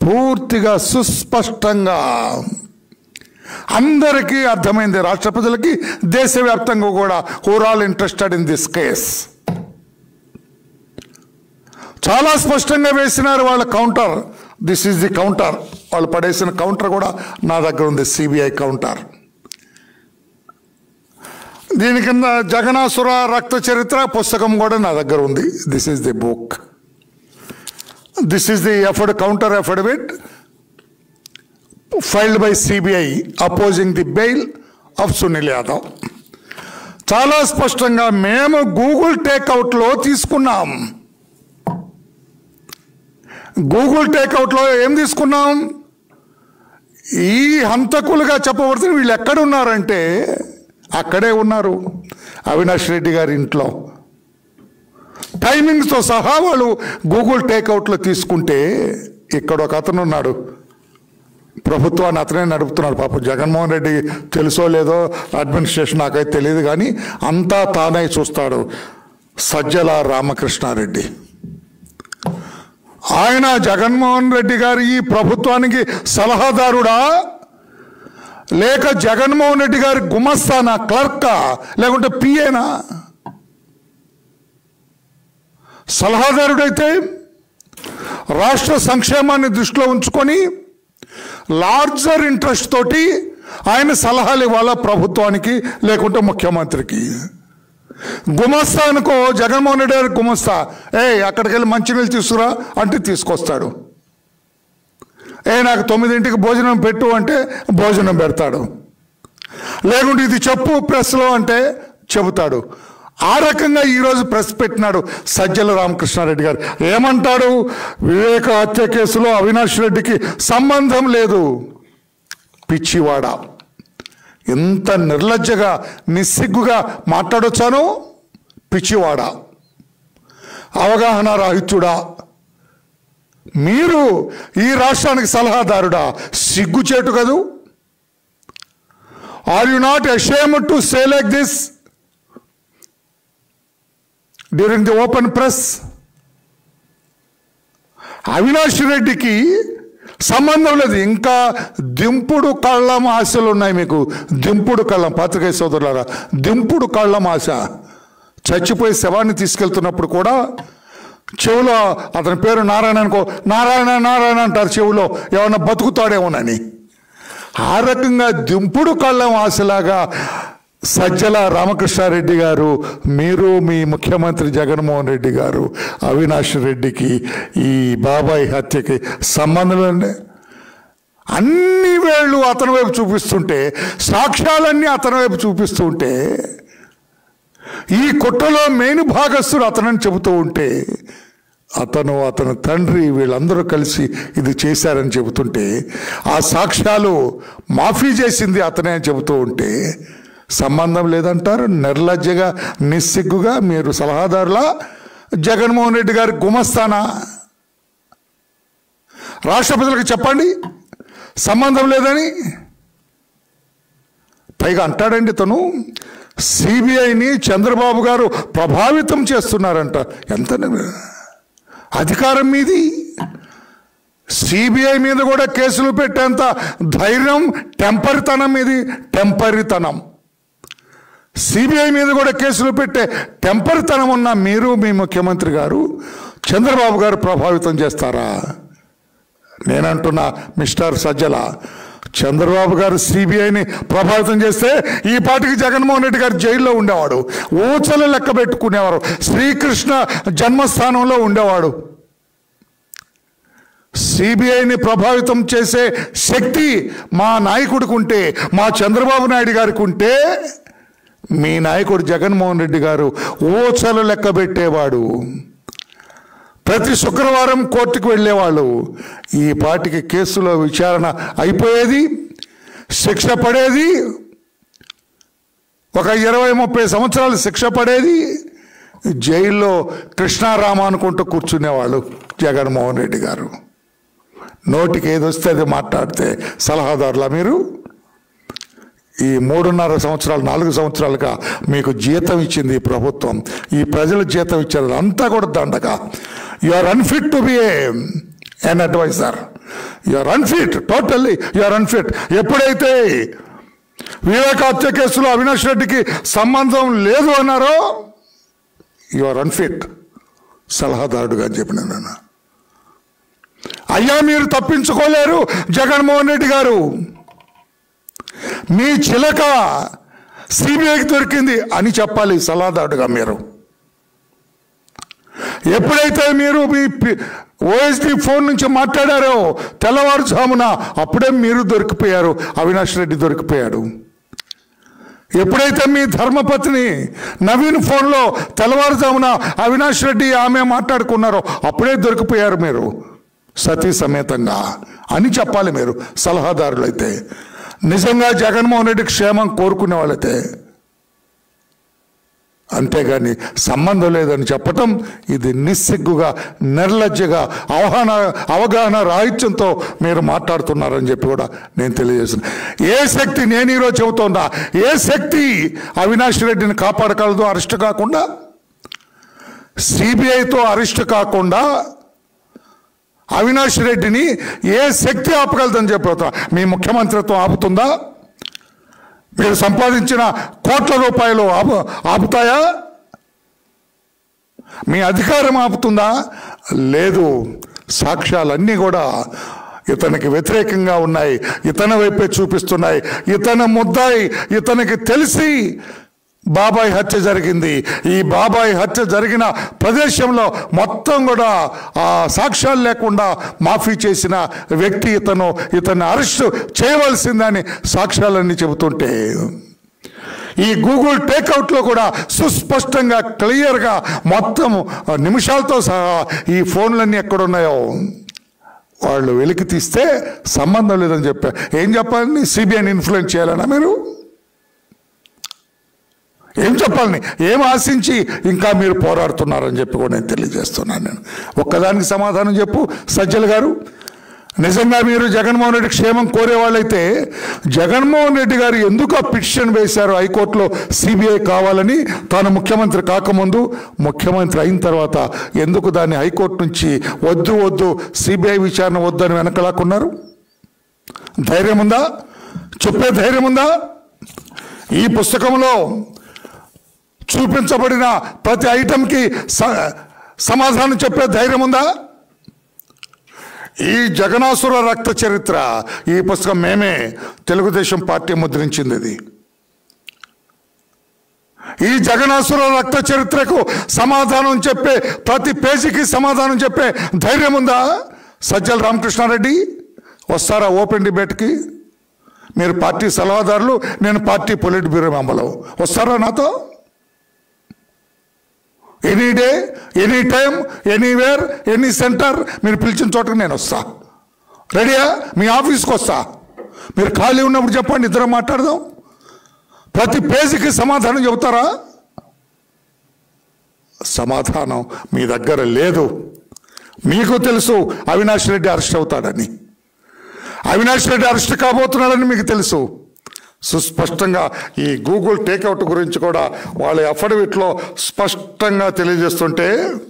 పూర్తిగా సుస్పష్టంగా అందరికీ అర్థమైంది రాష్ట్ర ప్రజలకి దేశవ్యాప్తంగా కూడా who're all interested in this case చాలా స్పష్టంగా వేసినారు వాళ్ళ counter this is the counter వాళ్ళు పడేసిన కౌంటర్ కూడా నా దగ్గర ఉంది సిబిఐ కౌంటర్ దీని కింద జగనాసుర రక్త చరిత్ర పుస్తకం కూడా నా దగ్గర ఉంది this is the book this is the afford counter affidavit filed by CBI opposing the bail of Sunil Yadav చాలా స్పష్టంగా మేము గూగుల్ టేక్అవుట్లో తీసుకున్నాం గూగుల్ టేక్అవుట్లో ఏం తీసుకున్నాం ఈ హంతకులుగా చెప్పబడుతున్న వీళ్ళు ఎక్కడున్నారంటే అక్కడే ఉన్నారు అవినాష్ రెడ్డి గారి ఇంట్లో టైమింగ్స్తో సహా వాళ్ళు గూగుల్ టేక్అవుట్లో తీసుకుంటే ఇక్కడ ఒక అతను ఉన్నాడు ప్రభుత్వాన్ని అతనే నడుపుతున్నాడు పాపం జగన్మోహన్ రెడ్డి తెలుసో లేదో అడ్మినిస్ట్రేషన్ నాకైతే తెలియదు కానీ అంతా తానే చూస్తాడు సజ్జల రామకృష్ణారెడ్డి ఆయన జగన్మోహన్ రెడ్డి గారి ఈ ప్రభుత్వానికి సలహాదారుడా లేక జగన్మోహన్ రెడ్డి గారి గుమస్తానా క్లర్కా లేకుంటే పిఏనా సలహాదారుడైతే రాష్ట్ర సంక్షేమాన్ని దృష్టిలో ఉంచుకొని లార్జర్ ఇంట్రెస్ట్ తోటి ఆయన సలహాలు ఇవ్వాలా ప్రభుత్వానికి లేకుంటే ముఖ్యమంత్రికి గుమస్తా అనుకో జగన్మోహన్ రెడ్డి గారి గుమస్తా ఏ అక్కడికి వెళ్ళి మంచినీళ్ళు తీసుకురా అంటే తీసుకొస్తాడు ఏ నాకు తొమ్మిదింటికి భోజనం పెట్టు అంటే భోజనం పెడతాడు లేకుంటే ఇది చెప్పు ప్రెస్లో అంటే చెబుతాడు ఆ రకంగా ఈరోజు ప్రెస్ పెట్టినాడు సజ్జల రామకృష్ణారెడ్డి గారు ఏమంటాడు వివేక హత్య కేసులో అవినాష్ రెడ్డికి సంబంధం లేదు పిచ్చివాడ ఎంత నిర్లజ్జగా నిస్సిగ్గుగా మాట్లాడొచ్చాను పిచ్చివాడ అవగాహన రాహిత్యుడా మీరు ఈ రాష్ట్రానికి సలహాదారుడా సిగ్గుచేటు కదూ are you not ashamed to say like this during the open press Avinash రెడ్డికి సంబంధం లేదు ఇంకా దింపుడు కళ్ళం ఆశలు ఉన్నాయి మీకు దింపుడు కళ్ళం పాత్రికేయ సోదరులారా దింపుడు కళ్ళం ఆశ చచ్చిపోయి శవాన్ని తీసుకెళ్తున్నప్పుడు కూడా చెవులో అతని పేరు నారాయణ అనుకో నారాయణ నారాయణ అంటారు చెవులో ఏమన్నా బతుకుతాడేమోనని ఆ రకంగా దింపుడు కళ్ళం ఆశలాగా సజ్జల రామకృష్ణారెడ్డి గారు మీరు మీ ముఖ్యమంత్రి జగన్మోహన్ రెడ్డి గారు అవినాష్ రెడ్డికి ఈ బాబాయ్ హత్యకి సంబంధం అండి అన్ని వేళ్ళు అతని వైపు చూపిస్తుంటే సాక్ష్యాలన్నీ అతని వైపు చూపిస్తుంటే ఈ కుట్రలో మెయిన్ భాగస్థుడు అతనని చెబుతూ ఉంటే అతను అతని తండ్రి వీళ్ళందరూ కలిసి ఇది చేశారని చెబుతుంటే ఆ సాక్ష్యాలు మాఫీ చేసింది అతనే అని చెబుతూ ఉంటే సంబంధం లేదంటారు నిర్లజ్జగా నిస్సిగ్గుగా మీరు సలహాదారులా జగన్మోహన్ రెడ్డి గారి గుమస్తానా రాష్ట్ర ప్రజలకు చెప్పండి సంబంధం లేదని పైగా అంటాడండి తను సిబిఐని చంద్రబాబు గారు ప్రభావితం చేస్తున్నారంట ఎంత అధికారం మీది సిబిఐ మీద కూడా కేసులు పెట్టేంత ధైర్యం టెంపరితనం ఇది టెంపరితనం సిబిఐ మీద కూడా కేసులు పెట్టే టెంపరితనం ఉన్న మీరు మీ ముఖ్యమంత్రి గారు చంద్రబాబు గారు ప్రభావితం చేస్తారా నేనంటున్నా మిస్టర్ సజ్జల చంద్రబాబు గారు సిబిఐని ప్రభావితం చేస్తే ఈ పాటికి జగన్మోహన్ రెడ్డి గారు జైల్లో ఉండేవాడు ఊచలు లెక్క పెట్టుకునేవారు శ్రీకృష్ణ జన్మస్థానంలో ఉండేవాడు సిబిఐని ప్రభావితం చేసే శక్తి మా నాయకుడికి ఉంటే మా చంద్రబాబు నాయుడు గారికి ఉంటే మీ నాయకుడు జగన్మోహన్ రెడ్డి గారు ఊచలు లెక్క పెట్టేవాడు ప్రతి శుక్రవారం కోర్టుకు వెళ్ళేవాళ్ళు ఈ పాటికి కేసులో విచారణ అయిపోయేది శిక్ష పడేది ఒక ఇరవై ముప్పై సంవత్సరాలు శిక్ష పడేది జైల్లో కృష్ణారామ అనుకుంటూ కూర్చునేవాళ్ళు జగన్మోహన్ రెడ్డి గారు నోటికి ఏదొస్తే అది మాట్లాడితే సలహాదారులా మీరు ఈ మూడున్నర సంవత్సరాలు నాలుగు సంవత్సరాలుగా మీకు జీతం ఇచ్చింది ఈ ప్రభుత్వం ఈ ప్రజలు జీతం ఇచ్చారు అంతా కూడా దండగా you are unfit to be an advisor you're unfit totally you're unfit ఎప్పుడైతే వివేక హత్య కేసులో అవినాష్ రెడ్డికి సంబంధం లేదు అన్నారో యూఆర్ అన్ఫిట్ సలహాదారుడుగా అని చెప్పిన నాన్న అయ్యా మీరు తప్పించుకోలేరు జగన్మోహన్ రెడ్డి గారు మీ చిలక సిబిఐకి దొరికింది అని చెప్పాలి సలహాదారుడుగా మీరు ఎప్పుడైతే మీరు మీ ఓఎస్డి ఫోన్ నుంచి మాట్లాడారో తెల్లవారుజామున అప్పుడే మీరు దొరికిపోయారు అవినాష్ రెడ్డి దొరికిపోయాడు ఎప్పుడైతే మీ ధర్మపత్ని నవీన్ ఫోన్లో తెల్లవారుజామున అవినాష్ రెడ్డి ఆమె మాట్లాడుకున్నారో అప్పుడే దొరికిపోయారు మీరు సతీ సమేతంగా అని చెప్పాలి మీరు సలహాదారులు అయితే నిజంగా జగన్మోహన్ రెడ్డి క్షేమం కోరుకునే వాళ్ళైతే అంతేగాని సంబంధం లేదని చెప్పటం ఇది నిస్సిగ్గుగా నిర్లజ్జగా అవగాహన అవగాహన రాహిత్యంతో మీరు మాట్లాడుతున్నారని చెప్పి కూడా నేను తెలియజేసిన ఏ శక్తి నేను ఈరోజు చెబుతోందా ఏ శక్తి అవినాష్ రెడ్డిని కాపాడగలదు అరెస్ట్ కాకుండా సిబిఐతో అరెస్ట్ కాకుండా అవినాష్ రెడ్డిని ఏ శక్తి ఆపగలదని చెప్పి మీ ముఖ్యమంత్రిత్వం ఆపుతుందా మీరు సంపాదించిన కోట్ల రూపాయలు ఆపు ఆపుతాయా మీ అధికారం ఆపుతుందా లేదు సాక్ష్యాలన్నీ కూడా ఇతనికి వ్యతిరేకంగా ఉన్నాయి ఇతని వైపే చూపిస్తున్నాయి ఇతని ముద్దాయి ఇతనికి తెలిసి బాబాయ్ హత్య జరిగింది ఈ బాబాయ్ హత్య జరిగిన ప్రదేశంలో మొత్తం కూడా ఆ సాక్ష్యాలు లేకుండా మాఫీ చేసిన వ్యక్తి ఇతను ఇతన్ని అరెస్ట్ చేయవలసిందని సాక్ష్యాలన్నీ చెబుతుంటే ఈ గూగుల్ టేక్అవుట్లో కూడా సుస్పష్టంగా క్లియర్గా మొత్తం నిమిషాలతో సహా ఈ ఫోన్లన్నీ ఎక్కడున్నాయో వాళ్ళు వెలికి తీస్తే సంబంధం లేదని చెప్పారు ఏం చెప్పాలని సిబిఐని ఇన్ఫ్లుయెన్స్ చేయాలన్నా మీరు ఏం చెప్పాలని ఏం ఆశించి ఇంకా మీరు పోరాడుతున్నారని చెప్పి కూడా నేను తెలియజేస్తున్నాను నేను ఒక్కదానికి సమాధానం చెప్పు సజ్జల గారు నిజంగా మీరు జగన్మోహన్ రెడ్డి క్షేమం కోరేవాళ్ళైతే జగన్మోహన్ రెడ్డి గారు ఎందుకు ఆ పిటిషన్ వేశారు హైకోర్టులో సిబిఐ కావాలని తాను ముఖ్యమంత్రి కాకముందు ముఖ్యమంత్రి అయిన తర్వాత ఎందుకు దాన్ని హైకోర్టు నుంచి వద్దు వద్దు సిబిఐ విచారణ వద్దని వెనకలాక్కున్నారు ధైర్యం ఉందా చెప్పే ధైర్యం ఉందా ఈ పుస్తకంలో చూపించబడిన ప్రతి ఐటెంకి స- సమాధానం చెప్పే ధైర్యం ఉందా ఈ జగనాసుర రక్త చరిత్ర ఈ పుస్తకం మేమే తెలుగుదేశం పార్టీ ముద్రించింది ఇది ఈ జగనాసుర రక్త చరిత్రకు సమాధానం చెప్పే ప్రతి పేజీకి సమాధానం చెప్పే ధైర్యం ఉందా సజ్జల రామకృష్ణారెడ్డి వస్తారా ఓపెన్ డిబేట్కి మీరు పార్టీ సలహాదారులు నేను పార్టీ పొలిట్ బ్యూరో మెంబర్లు వస్తారా నాతో any day any time anywhere any centre మీరు పిలిచిన చోటకి నేను వస్తా రెడీయా మీ ఆఫీస్కి వస్తా మీరు ఖాళీ ఉన్నప్పుడు చెప్పండి ఇద్దరం మాట్లాడదాం ప్రతి పేజీకి సమాధానం చెబుతారా సమాధానం మీ దగ్గర లేదు మీకు తెలుసు అవినాష్ రెడ్డి అరెస్ట్ అవుతాడని అవినాష్ రెడ్డి అరెస్ట్ కాబోతున్నాడని మీకు తెలుసు సుస్పష్టంగా ఈ గూగుల్ టేక్అవుట్ గురించి కూడా వాళ్ళ అఫిడవిట్లో స్పష్టంగా తెలియజేస్తుంటే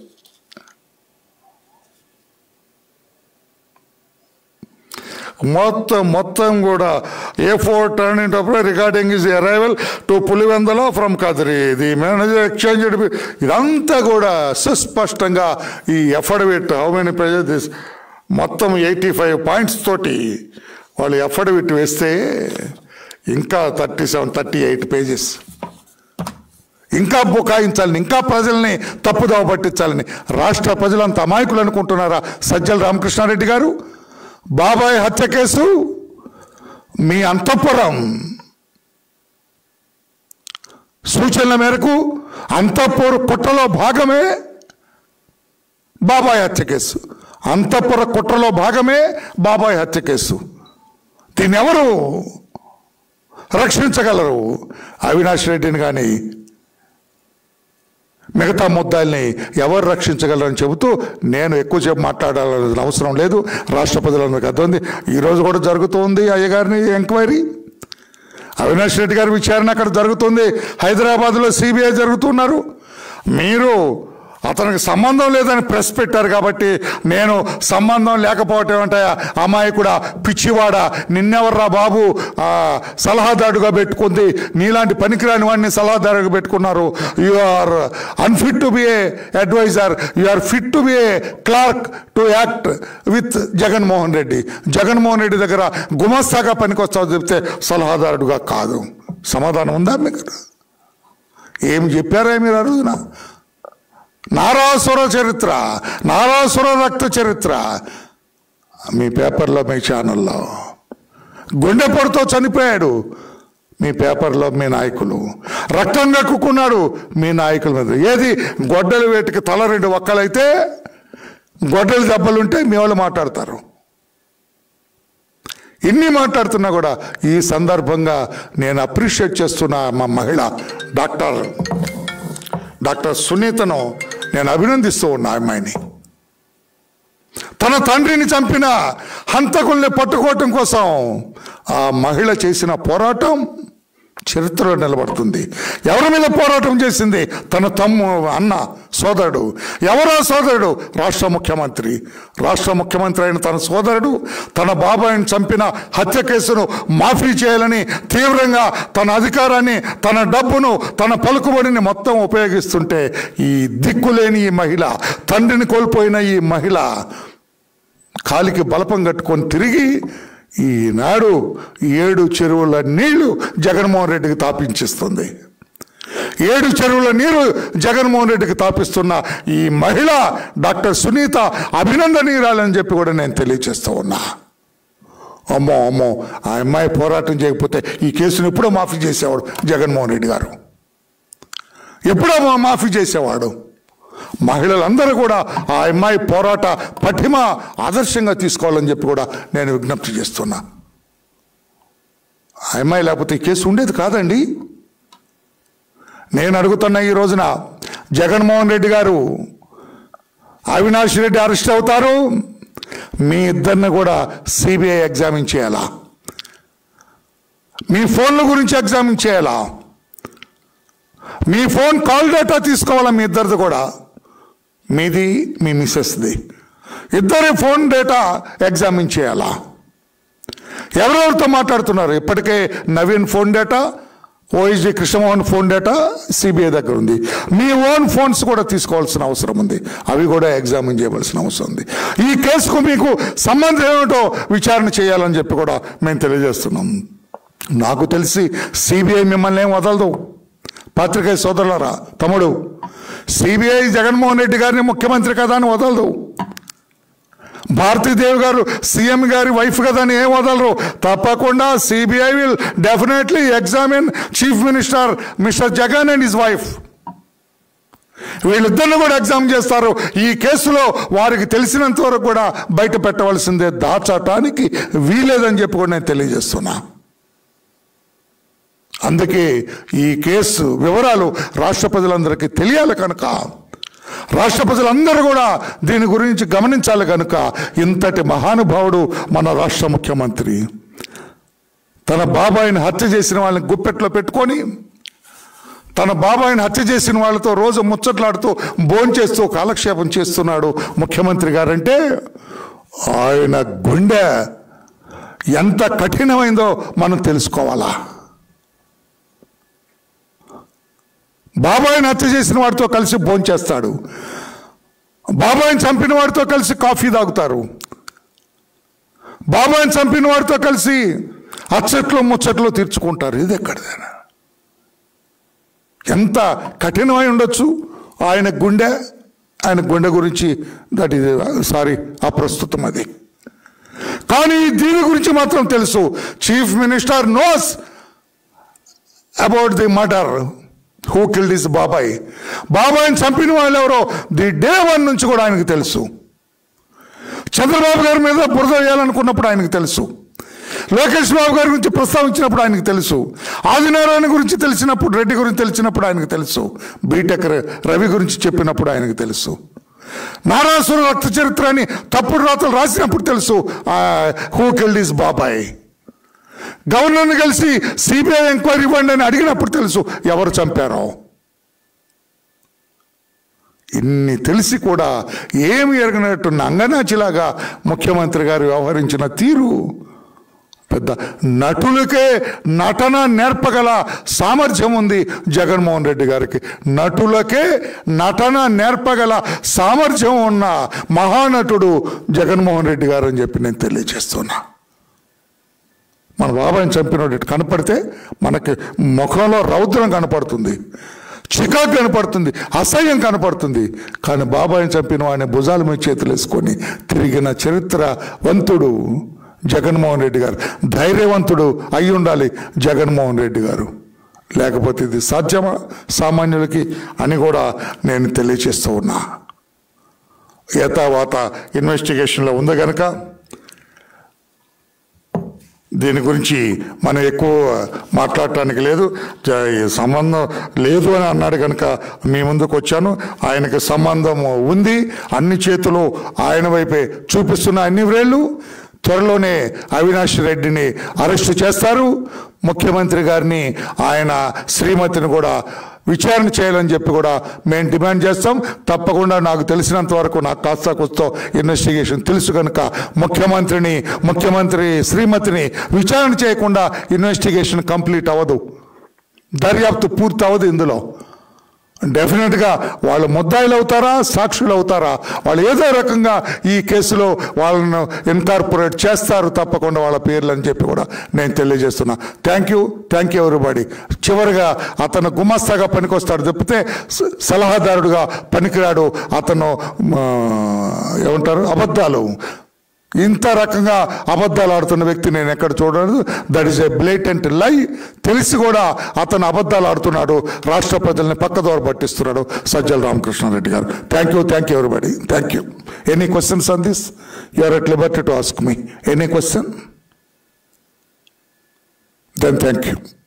మొత్తం మొత్తం కూడా ఏ ఫోర్ టర్నింగ్ అప్పుడు regarding his arrival to Pulivendula from Kadiri the manager exchange ఇదంతా కూడా సుస్పష్టంగా ఈ affidavit how many pages this మొత్తం ఎయిటీ ఫైవ్ పాయింట్స్ తోటి వాళ్ళు ఎఫిడవిట్ వేస్తే ఇంకా thirty seven thirty eight pages ఇంకా బుకాయించాలని ఇంకా ప్రజల్ని తప్పుదోవ పట్టించాలని రాష్ట్ర ప్రజలంత అమాయకులు అనుకుంటున్నారా సజ్జల రామకృష్ణారెడ్డి గారు బాబాయ్ హత్య కేసు మీ అంతఃపురం సూచనల మేరకు అంతఃపుర కుట్రలో భాగమే బాబాయ్ హత్య కేసు అంతఃపుర కుట్రలో భాగమే బాబాయ్ హత్య కేసు దీన్ని ఎవరు రక్షించగలరు అవినాష్ రెడ్డిని కానీ మిగతా ముద్దాల్ని ఎవరు రక్షించగలరని చెబుతూ నేను ఎక్కువసేపు మాట్లాడాల్సిన అవసరం లేదు రాష్ట్ర ప్రజలందరికీ అర్థం ఉంది ఈరోజు కూడా జరుగుతుంది అయ్యగారిని ఎంక్వైరీ అవినాష్ రెడ్డి గారి విచారణ అక్కడ జరుగుతుంది హైదరాబాద్లో సిబిఐ జరుగుతున్నారు మీరు అతనికి సంబంధం లేదని ప్రెస్ పెట్టారు కాబట్టి నేను సంబంధం లేకపోవటం అంటే అమ్మాయి కూడా పిచ్చివాడ నిన్నెవర్రా బాబు ఆ, సలహాదారుడుగా పెట్టుకుంది నీలాంటి పనికిరాని వాడిని సలహాదారుగా పెట్టుకున్నారు you are unfit to be a advisor you are fit to be a clerk to act with Jaganmohan Reddy Jaganmohan Reddy దగ్గర గుమస్తాగా పనికొస్తావు చెప్తే సలహాదారుడుగా కాదు సమాధానం ఉందా మీకు ఏం చెప్పారా మీరు ఆ రోజున నారాసుర చరిత్ర నారాసుర రక్త చరిత్ర మీ పేపర్లో మీ ఛానల్లో గుండెపోటుతో చనిపోయాడు మీ పేపర్లో మీ నాయకులు రక్తం కక్కుకున్నాడు మీ నాయకుల మీద ఏది గొడ్డలి వేటికి తల రెండు ఒక్కలైతే గొడ్డలి దెబ్బలుంటే మీ వాళ్ళు మాట్లాడతారు ఇన్ని మాట్లాడుతున్నా కూడా ఈ సందర్భంగా నేను అప్రిషియేట్ చేస్తున్న మా మహిళ డాక్టర్ డాక్టర్ సునీతను నేను అభినందిస్తూ ఉన్నా ఆ అమ్మాయిని తన తండ్రిని చంపిన హంతకుల్ని పట్టుకోవటం కోసం ఆ మహిళ చేసిన పోరాటం చరిత్రలో నిలబడుతుంది ఎవరి మీద పోరాటం చేసింది తన తమ్ము అన్న సోదరుడు ఎవరా సోదరుడు రాష్ట్ర ముఖ్యమంత్రి రాష్ట్ర ముఖ్యమంత్రి అయిన తన సోదరుడు తన బాబాయిని చంపిన హత్య కేసును మాఫీ చేయాలని తీవ్రంగా తన అధికారాన్ని తన డబ్బును తన పలుకుబడిని మొత్తం ఉపయోగిస్తుంటే ఈ దిక్కులేని ఈ మహిళ తండ్రిని కోల్పోయిన ఈ మహిళ కాలికి బలపం కట్టుకొని తిరిగి ఈనాడు ఏడు చెరువుల నీళ్లు జగన్మోహన్ రెడ్డికి తాపించిస్తుంది ఏడు చెరువుల నీరు జగన్మోహన్ రెడ్డికి తాపిస్తున్న ఈ మహిళ డాక్టర్ సునీత అభినందనీయురాలని చెప్పి కూడా నేను తెలియజేస్తూ ఉన్నా అమ్మో అమ్మో ఆ అమ్మాయి పోరాటం చేయకపోతే ఈ కేసును ఎప్పుడో మాఫీ చేసేవాడు జగన్మోహన్ రెడ్డి గారు ఎప్పుడో మా- మాఫీ చేసేవాడు మహిళలందరూ కూడా ఆ అమ్మాయి పోరాట పటిమ ఆదర్శంగా తీసుకోవాలని చెప్పి కూడా నేను విజ్ఞప్తి చేస్తున్నా ఆ అమ్మాయి లేకపోతే ఈ కేసు ఉండేది కాదండి నేను అడుగుతున్న ఈ రోజున జగన్మోహన్ రెడ్డి గారు అవినాష్ రెడ్డి అరెస్ట్ అవుతారు మీ ఇద్దరిని కూడా సిబిఐ ఎగ్జామిన్ చేయాలా మీ ఫోన్ల గురించి ఎగ్జామిన్ చేయాలా మీ ఫోన్ కాల్ డేటా తీసుకోవాలా మీ ఇద్దరిది కూడా మీది మీ మిస్సెస్ది ఇద్దరి ఫోన్ డేటా ఎగ్జామిన్ చేయాలా ఎవరెవరితో మాట్లాడుతున్నారు ఇప్పటికే Naveen phone data OSG Krishnamohan phone data CBI దగ్గర ఉంది మీ ఓన్ ఫోన్స్ కూడా తీసుకోవాల్సిన అవసరం ఉంది అవి కూడా ఎగ్జామిన్ చేయవలసిన అవసరం ఉంది ఈ కేసుకు మీకు సంబంధం ఏమిటో విచారణ చేయాలని చెప్పి కూడా మేము తెలియజేస్తున్నాం నాకు తెలిసి సిబిఐ మిమ్మల్ని ఏం వదలదు పాత్రికేయ సోదరులారా తమ్ముడు సిబిఐ జగన్మోహన్ రెడ్డి గారిని ముఖ్యమంత్రి కదా అని వదలదు భారతీదేవి గారు సీఎం గారి వైఫ్ కదా అని ఏం వదలరు తప్పకుండా CBI will definitely examine chief minister mister Jagan and his wife వీళ్ళిద్దరిని కూడా ఎగ్జామ్ చేస్తారు ఈ కేసులో వారికి తెలిసినంత వరకు కూడా బయట పెట్టవలసిందే దాచటానికి వీలేదని చెప్పి కూడా నేను తెలియజేస్తున్నా అందుకే ఈ కేసు వివరాలు రాష్ట్ర ప్రజలందరికీ తెలియాలి కనుక రాష్ట్ర ప్రజలందరూ కూడా దీని గురించి గమనించాలి కనుక ఇంతటి మహానుభావుడు మన రాష్ట్ర ముఖ్యమంత్రి తన బాబాయిని హత్య చేసిన వాళ్ళని గుప్పెట్లో పెట్టుకొని తన బాబాయిని హత్య చేసిన వాళ్ళతో రోజు ముచ్చట్లాడుతూ భోంచేస్తూ కాలక్షేపం చేస్తున్నాడు ముఖ్యమంత్రి గారంటే ఆయన గుండె ఎంత కఠినమైందో మనం తెలుసుకోవాలా బాబాయిని హత్య చేసిన వాడితో కలిసి భోంచేస్తాడు బాబాయిని చంపిన వాడితో కలిసి కాఫీ తాగుతారు బాబాయిని చంపిన వాడితో కలిసి అచ్చట్లు ముచ్చట్లు తీర్చుకుంటారు ఇది ఎక్కడిదేనా ఎంత కఠినమై ఉండొచ్చు ఆయన గుండె ఆయన గుండె గురించి దట్ ఇది సారీ అప్రస్తుతం అది కానీ దీని గురించి మాత్రం తెలుసు chief minister knows about the murder who killed his బాబాయ్ బాబాయ్ని చంపిన వాళ్ళు ఎవరో ది డే వన్ నుంచి కూడా ఆయనకు తెలుసు చంద్రబాబు గారి మీద బురద వేయాలనుకున్నప్పుడు ఆయనకు తెలుసు లోకేష్ బాబు గారి గురించి ప్రస్తావించినప్పుడు ఆయనకు తెలుసు ఆదినారాయణ గురించి తెలిసినప్పుడు రెడ్డి గురించి తెలిసినప్పుడు ఆయనకు తెలుసు బీటెక్ ర- రవి గురించి చెప్పినప్పుడు ఆయనకు తెలుసు నారాసుర రక్త చరిత్ర అని తప్పుడు రాతలు రాసినప్పుడు తెలుసు హూ కిల్డ్ ఇస్ బాబాయ్ గవర్నర్ని కలిసి సిబిఐ ఎంక్వైరీ ఇవ్వండి అని అడిగినప్పుడు తెలుసు ఎవరు చంపారో ఇన్ని తెలిసి కూడా ఏమి ఎరగనట్టు నంగనాచిలాగా ముఖ్యమంత్రి గారు వ్యవహరించిన తీరు పెద్ద నటులకే నటన నేర్పగల సామర్థ్యం ఉంది జగన్మోహన్ రెడ్డి గారికి నటులకే నటన నేర్పగల సామర్థ్యం ఉన్న మహానటుడు జగన్మోహన్ రెడ్డి గారు అని చెప్పి నేను తెలియజేస్తున్నా మన బాబాయిని చంపినట్టు కనపడితే మనకి ముఖంలో రౌద్రం కనపడుతుంది చికాకు కనపడుతుంది అసహ్యం కనపడుతుంది కానీ బాబాయిని చంపిన వాడిని భుజాల మీద చేతులు వేసుకొని తిరిగిన చరిత్రవంతుడు జగన్మోహన్ రెడ్డి గారు ధైర్యవంతుడు అయి ఉండాలి జగన్మోహన్ రెడ్డి గారు లేకపోతే ఇది సాధ్యమా సామాన్యులకి అని కూడా నేను తెలియచేస్తూ ఉన్నా యథావాత ఇన్వెస్టిగేషన్లో ఉంది కనుక దీని గురించి మనం ఎక్కువ మాట్లాడటానికి లేదు జ- ఈ సంబంధం లేదు అని అన్నాడు కనుక మీ ముందుకు వచ్చాను ఆయనకి సంబంధం ఉంది అన్ని చేతులు ఆయన వైపే చూపిస్తున్న అన్ని వ్రేళ్ళు త్వరలోనే అవినాష్ రెడ్డిని అరెస్టు చేస్తారు ముఖ్యమంత్రి గారిని ఆయన శ్రీమతిని కూడా విచారణ చేయాలని చెప్పి కూడా మేము డిమాండ్ చేస్తాం తప్పకుండా నాకు తెలిసినంత వరకు నాకు కాస్త కూస్తో ఇన్వెస్టిగేషన్ తెలుసు కనుక ముఖ్యమంత్రిని ముఖ్యమంత్రి శ్రీమతిని విచారణ చేయకుండా ఇన్వెస్టిగేషన్ కంప్లీట్ అవ్వదు దర్యాప్తు పూర్తి అవ్వదు ఇందులో డెఫినెట్గా వాళ్ళు ముద్దాయిలు అవుతారా సాక్షులు అవుతారా వాళ్ళు ఏదో రకంగా ఈ కేసులో వాళ్ళను ఇన్కార్పొరేట్ చేస్తారు తప్పకుండా వాళ్ళ పేర్లు అని చెప్పి కూడా నేను తెలియజేస్తున్నా thank you thank you everybody చివరిగా అతను గుమస్తాగా పనికొస్తాడు తప్పితే స- సలహాదారుడుగా పనికిరాడు అతను ఆ, ఏమంటారు అబద్ధాలు ఇంత రకంగా అబద్ధాలు ఆడుతున్న వ్యక్తి నేను ఎక్కడ చూడలేదు దట్ ఈస్ ఏ బ్లేటెంట్ లై తెలిసి కూడా అతను అబద్ధాలు ఆడుతున్నాడు రాష్ట్ర ప్రజల్ని పక్కదోర పట్టిస్తున్నాడు సజ్జల రామకృష్ణారెడ్డి గారు thank you thank you everybody thank you any questions on this you are at liberty to ask me any question then thank you